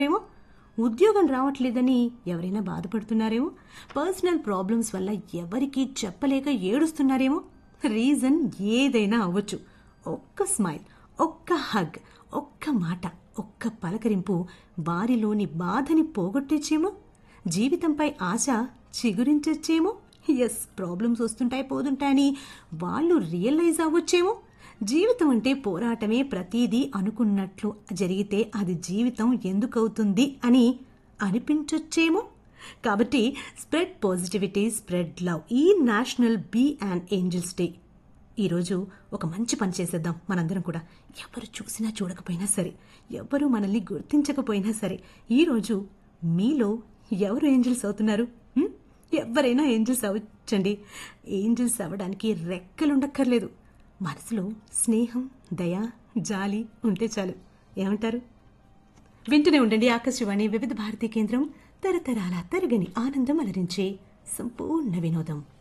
ఏమో ఉద్యోగం రావట్లేదని ఎవరైనా బాధపడుతున్నారేమో పర్సనల్ ప్రాబ్లమ్స్ వల్ల ఎవరికీ చెప్పలేక ఏడుస్తున్నారేమో రీజన్ ఏదైనా అవ్వచ్చు ఒక్క స్మైల్ ఒక్క హగ్ ఒక్క మాట ఒక్క పలకరింపు వారిలోని బాధని పోగొట్టేచేమో జీవితంపై ఆశ చిగురించచ్చేమో ఎస్ ప్రాబ్లమ్స్ వస్తుంటాయి పోతుంటాయని వాళ్ళు రియలైజ్ అవ్వచ్చేమో జీవితం అంటే పోరాటమే ప్రతిదీ అనుకున్నట్లు జరిగితే అది జీవితం ఎందుకవుతుంది అని అనిపించొచ్చేమో కాబట్టి స్ప్రెడ్ పాజిటివిటీ స్ప్రెడ్ లవ్ ఈ national bee and angels day ఈరోజు ఒక మంచి పని చేసేద్దాం మనందరం కూడా ఎవరు చూసినా చూడకపోయినా సరే ఎవరు మనల్ని గుర్తించకపోయినా సరే ఈరోజు మీలో ఎవరు ఏంజల్స్ అవుతున్నారు హ్మ్? ఎవరైనా ఏంజల్స్ అవ్వచ్చండి ఏంజల్స్ అవ్వడానికి రెక్కలుండక్కర్లేదు మనసులో స్నేహం దయ జాలి ఉంటే చాలు ఏమంటారు వింటూనే ఉండండి ఆకాశవాణి వివిధ భారతీ కేంద్రం తరతరాల తరగని ఆనందం అలరించే సంపూర్ణ వినోదం